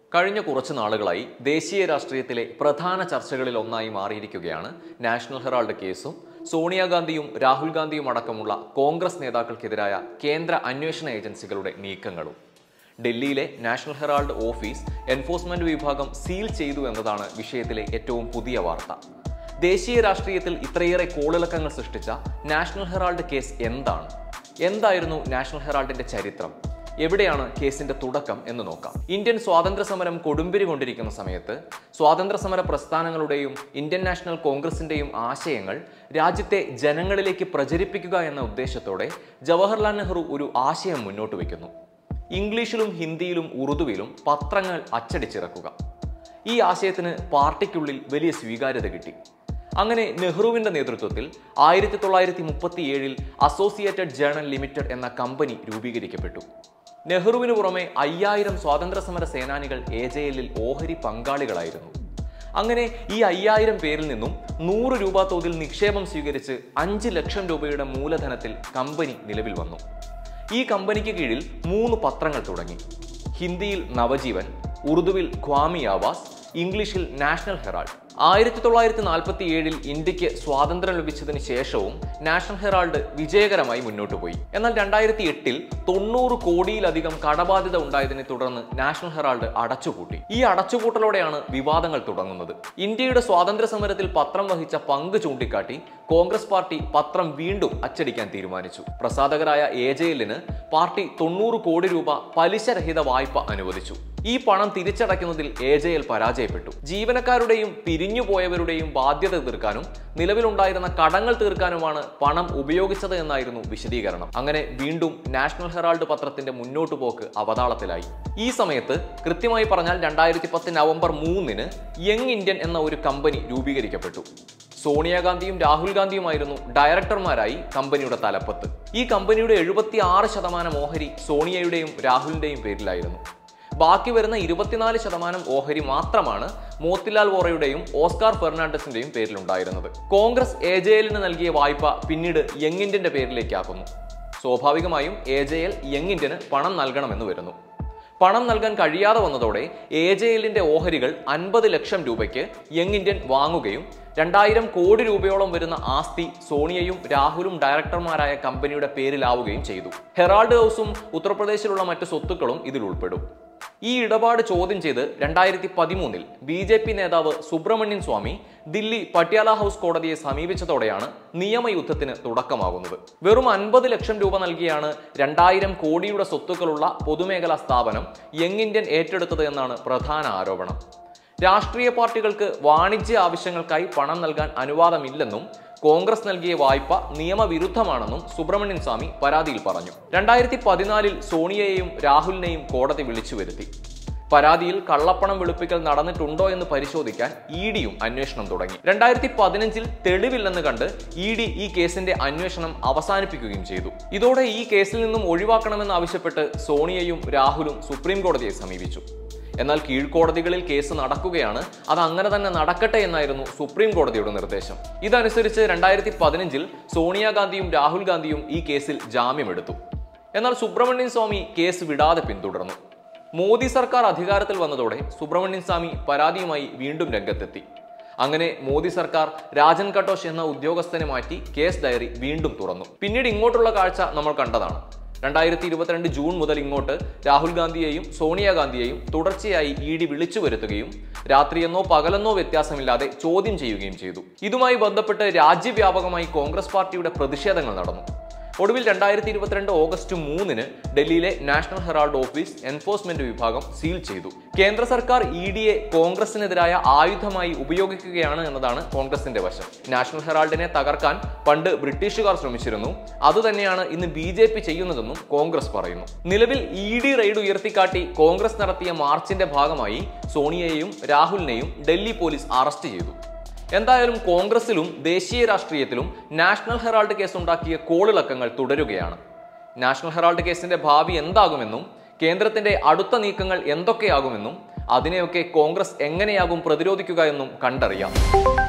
കഴിഞ്ഞ കുറച്ച് നാളുകളായി ദേശീയ രാഷ്ട്രീയത്തിലെ പ്രധാന ചർച്ചകളിൽ ഒന്നായി മാറിയിരിക്കുകയാണ് നാഷണൽ ഹെറാൾഡ് കേസും സോണിയാഗാന്ധിയും രാഹുൽ ഗാന്ധിയും അടക്കമുള്ള കോൺഗ്രസ് നേതാക്കൾക്കെതിരായ കേന്ദ്ര അന്വേഷണ ഏജൻസികളുടെ നീക്കങ്ങളും ഡൽഹിയിലെ നാഷണൽ ഹെറാൾഡ് ഓഫീസ് എൻഫോഴ്സ്മെന്റ് വിഭാഗം സീൽ ചെയ്തു എന്നതാണ് വിഷയത്തിലെ ഏറ്റവും പുതിയ വാർത്ത ദേശീയ രാഷ്ട്രീയത്തിൽ ഇത്രയേറെ കോളിളക്കങ്ങൾ സൃഷ്ടിച്ച നാഷണൽ ഹെറാൾഡ് കേസ് എന്താണ് എന്തായിരുന്നു നാഷണൽ ഹെറാൾഡിന്റെ ചരിത്രം എവിടെയാണ് കേസിന്റെ തുടക്കം എന്ന് നോക്കാം ഇന്ത്യൻ സ്വാതന്ത്ര്യ സമരം കൊടുമ്പിരി കൊണ്ടിരിക്കുന്ന സമയത്ത് സ്വാതന്ത്ര്യ സമര പ്രസ്ഥാനങ്ങളുടെയും ഇന്ത്യൻ നാഷണൽ കോൺഗ്രസിന്റെയും ആശയങ്ങൾ രാജ്യത്തെ ജനങ്ങളിലേക്ക് പ്രചരിപ്പിക്കുക എന്ന ഉദ്ദേശത്തോടെ ജവഹർലാൽ നെഹ്റു ഒരു ആശയം മുന്നോട്ട് വയ്ക്കുന്നു ഇംഗ്ലീഷിലും ഹിന്ദിയിലും ഉറുദുവിലും പത്രങ്ങൾ അച്ചടിച്ചിറക്കുക ഈ ആശയത്തിന് പാർട്ടിക്കുള്ളിൽ വലിയ സ്വീകാര്യത കിട്ടി അങ്ങനെ നെഹ്റുവിന്റെ നേതൃത്വത്തിൽ ആയിരത്തി തൊള്ളായിരത്തി മുപ്പത്തി ഏഴിൽ അസോസിയേറ്റഡ് ജേണൽ ലിമിറ്റഡ് എന്ന കമ്പനി രൂപീകരിക്കപ്പെട്ടു നെഹ്റുവിന് പുറമെ അയ്യായിരം സ്വാതന്ത്ര്യ സമര സേനാനികൾ എ ജെ എല്ലിൽ ഓഹരി പങ്കാളികളായിരുന്നു അങ്ങനെ ഈ അയ്യായിരം പേരിൽ നിന്നും നൂറ് രൂപ തോതിൽ നിക്ഷേപം സ്വീകരിച്ച് അഞ്ച് ലക്ഷം രൂപയുടെ മൂലധനത്തിൽ കമ്പനി നിലവിൽ വന്നു ഈ കമ്പനിക്ക് കീഴിൽ മൂന്ന് പത്രങ്ങൾ തുടങ്ങി ഹിന്ദിയിൽ നവജീവൻ ഉറുദുവിൽ ഖ്വാമി ആവാസ് ഇംഗ്ലീഷിൽ നാഷണൽ ഹെറാൾഡ് ആയിരത്തി തൊള്ളായിരത്തി നാൽപ്പത്തി ഏഴിൽ ഇന്ത്യക്ക് സ്വാതന്ത്ര്യം ലഭിച്ചതിന് ശേഷവും നാഷണൽ ഹെറാൾഡ് വിജയകരമായി മുന്നോട്ട് പോയി എന്നാൽ രണ്ടായിരത്തി എട്ടിൽ തൊണ്ണൂറ് കോടിയിലധികം കടബാധ്യത ഉണ്ടായതിനെ തുടർന്ന് നാഷണൽ ഹെറാൾഡ് അടച്ചുപൂട്ടി ഈ അടച്ചുപൂട്ടലോടെയാണ് വിവാദങ്ങൾ തുടങ്ങുന്നത് ഇന്ത്യയുടെ സ്വാതന്ത്ര്യ സമരത്തിൽ പത്രം വഹിച്ച പങ്ക് ചൂണ്ടിക്കാട്ടി കോൺഗ്രസ് പാർട്ടി പത്രം വീണ്ടും അച്ചടിക്കാൻ തീരുമാനിച്ചു പ്രസാധകരായ എ ജെ എല്ലിന് പാർട്ടി തൊണ്ണൂറ് കോടി രൂപ പലിശരഹിത വായ്പ അനുവദിച്ചു ഈ പണം തിരിച്ചടയ്ക്കുന്നതിൽ എ ജെ എൽ പരാജയപ്പെട്ടു ജീവനക്കാരുടെയും പിരിഞ്ഞുപോയവരുടെയും ബാധ്യത തീർക്കാനും നിലവിലുണ്ടായിരുന്ന കടങ്ങൾ തീർക്കാനുമാണ് പണം ഉപയോഗിച്ചത് എന്നായിരുന്നു വിശദീകരണം അങ്ങനെ വീണ്ടും നാഷണൽ ഹെറാൾഡ് പത്രത്തിന്റെ മുന്നോട്ടു പോക്ക് അവതാളത്തിലായി ഈ സമയത്ത് കൃത്യമായി പറഞ്ഞാൽ രണ്ടായിരത്തി പത്ത് നവംബർ മൂന്നിന് യങ് ഇന്ത്യൻ എന്ന ഒരു കമ്പനി രൂപീകരിക്കപ്പെട്ടു സോണിയാഗാന്ധിയും രാഹുൽ ഗാന്ധിയുമായിരുന്നു ഡയറക്ടർമാരായി കമ്പനിയുടെ തലപ്പത്ത് ഈ കമ്പനിയുടെ എഴുപത്തി ആറ് ശതമാനം ഓഹരി സോണിയയുടെയും രാഹുലിന്റെയും പേരിലായിരുന്നു ബാക്കി വരുന്ന ഇരുപത്തിനാല് ശതമാനം ഓഹരി മാത്രമാണ് മോത്തിലാൽ വോറയുടെയും ഓസ്കാർ ഫെർണാണ്ടസിന്റെയും പേരിലുണ്ടായിരുന്നത് കോൺഗ്രസ് എ ജെ എല്ലിന് നൽകിയ വായ്പ പിന്നീട് യങ് ഇന്ത്യന്റെ പേരിലേക്കാക്കുന്നു സ്വാഭാവികമായും എ ജെ എൽ യങ് ഇന്ത്യന് പണം നൽകണമെന്ന് വരുന്നു പണം നൽകാൻ കഴിയാതെ വന്നതോടെ എ ജെ എല്ലിന്റെ ഓഹരികൾ അൻപത് ലക്ഷം രൂപയ്ക്ക് യങ് ഇന്ത്യൻ വാങ്ങുകയും രണ്ടായിരം കോടി രൂപയോളം വരുന്ന ആസ്തി സോണിയയും രാഹുലും ഡയറക്ടർമാരായ കമ്പനിയുടെ പേരിലാവുകയും ചെയ്തു ഹെറാൾഡ് ഹൗസും ഉത്തർപ്രദേശിലുള്ള മറ്റ് സ്വത്തുക്കളും ഇതിൽ ഉൾപ്പെടും ഈ ഇടപാട് ചോദ്യം ചെയ്ത് രണ്ടായിരത്തി പതിമൂന്നിൽ ബി ജെ പി നേതാവ് സുബ്രഹ്മണ്യൻ സ്വാമി ദില്ലി പട്യാല ഹൗസ് കോടതിയെ സമീപിച്ചതോടെയാണ് നിയമയുദ്ധത്തിന് തുടക്കമാകുന്നത് വെറും അൻപത് ലക്ഷം രൂപ നൽകിയാണ് രണ്ടായിരം കോടിയുടെ സ്വത്തുക്കളുള്ള പൊതുമേഖലാ സ്ഥാപനം യങ് ഇന്ത്യൻ ഏറ്റെടുത്തത് എന്നാണ് പ്രധാന ആരോപണം രാഷ്ട്രീയ പാർട്ടികൾക്ക് വാണിജ്യ ആവശ്യങ്ങൾക്കായി പണം നൽകാൻ അനുവാദമില്ലെന്നും കോൺഗ്രസ് നൽകിയ വായ്പ നിയമവിരുദ്ധമാണെന്നും സുബ്രഹ്മണ്യൻ സ്വാമി പരാതിയിൽ പറഞ്ഞു രണ്ടായിരത്തി പതിനാലിൽ സോണിയയെയും രാഹുലിനെയും കോടതി വിളിച്ചു വരുത്തി പരാതിയിൽ കള്ളപ്പണം വെളുപ്പിക്കൽ നടന്നിട്ടുണ്ടോ എന്ന് പരിശോധിക്കാൻ ഇ ഡിയും അന്വേഷണം തുടങ്ങി രണ്ടായിരത്തി പതിനഞ്ചിൽ തെളിവില്ലെന്ന് കണ്ട് ഇ ഡി ഈ കേസിന്റെ അന്വേഷണം അവസാനിപ്പിക്കുകയും ചെയ്തു ഇതോടെ ഈ കേസിൽ നിന്നും ഒഴിവാക്കണമെന്ന് ആവശ്യപ്പെട്ട് സോണിയയും രാഹുലും സുപ്രീം കോടതിയെ സമീപിച്ചു എന്നാൽ കീഴ്ക്കോടതികളിൽ കേസ് നടക്കുകയാണ് അത് അങ്ങനെ തന്നെ നടക്കട്ടെ എന്നായിരുന്നു സുപ്രീം കോടതിയുടെ നിർദ്ദേശം ഇതനുസരിച്ച് രണ്ടായിരത്തി പതിനഞ്ചിൽ സോണിയാഗാന്ധിയും രാഹുൽ ഗാന്ധിയും ഈ കേസിൽ ജാമ്യമെടുത്തു എന്നാൽ സുബ്രഹ്മണ്യൻ സ്വാമി കേസ് വിടാതെ പിന്തുടർന്നു മോദി സർക്കാർ അധികാരത്തിൽ വന്നതോടെ സുബ്രഹ്മണ്യൻ സ്വാമി പരാതിയുമായി വീണ്ടും രംഗത്തെത്തി അങ്ങനെ മോദി സർക്കാർ രാജൻ കട്ടോഷ് എന്ന ഉദ്യോഗസ്ഥനെ മാറ്റി കേസ് ഡയറി വീണ്ടും തുറന്നു പിന്നീട് ഇങ്ങോട്ടുള്ള കാഴ്ച നമ്മൾ കണ്ടതാണ് രണ്ടായിരത്തി ഇരുപത്തിരണ്ട് ജൂൺ മുതൽ ഇങ്ങോട്ട് രാഹുൽ ഗാന്ധിയെയും സോണിയാഗാന്ധിയെയും തുടർച്ചയായി ഇ ഡി വിളിച്ചു വരുത്തുകയും രാത്രിയെന്നോ പകലെന്നോ വ്യത്യാസമില്ലാതെ ചോദ്യം ചെയ്യുകയും ചെയ്തു ഇതുമായി ബന്ധപ്പെട്ട് രാജ്യവ്യാപകമായി കോൺഗ്രസ് പാർട്ടിയുടെ പ്രതിഷേധങ്ങൾ നടന്നു ഒടുവിൽ രണ്ടായിരത്തി ഇരുപത്തിരണ്ട് ഓഗസ്റ്റ് മൂന്നിന് ഡൽഹിയിലെ നാഷണൽ ഹെറാൾഡ് ഓഫീസ് എൻഫോഴ്സ്മെന്റ് വിഭാഗം സീൽ ചെയ്തു കേന്ദ്ര സർക്കാർ ഇ ഡിയെ കോൺഗ്രസിനെതിരായ ആയുധമായി ഉപയോഗിക്കുകയാണ് എന്നതാണ് കോൺഗ്രസിന്റെ വശം നാഷണൽ ഹെറാൾഡിനെ തകർക്കാൻ പണ്ട് ബ്രിട്ടീഷുകാർ ശ്രമിച്ചിരുന്നു അതുതന്നെയാണ് ഇന്ന് ബി ജെ പി ചെയ്യുന്നതെന്നും കോൺഗ്രസ് പറയുന്നു നിലവിൽ ഇ ഡി റെയ്ഡ് ഉയർത്തിക്കാട്ടി കോൺഗ്രസ് നടത്തിയ മാർച്ചിന്റെ ഭാഗമായി സോണിയയെയും രാഹുലിനെയും ഡൽഹി പോലീസ് അറസ്റ്റ് ചെയ്തു എന്തായാലും കോൺഗ്രസിലും ദേശീയ രാഷ്ട്രീയത്തിലും നാഷണൽ ഹെറാൾഡ് കേസ് ഉണ്ടാക്കിയ കോളിളക്കങ്ങൾ തുടരുകയാണ് നാഷണൽ ഹെറാൾഡ് കേസിന്റെ ഭാവി എന്താകുമെന്നും കേന്ദ്രത്തിന്റെ അടുത്ത നീക്കങ്ങൾ എന്തൊക്കെയാകുമെന്നും അതിനെയൊക്കെ കോൺഗ്രസ് എങ്ങനെയാകും പ്രതിരോധിക്കുക എന്നും കണ്ടറിയാം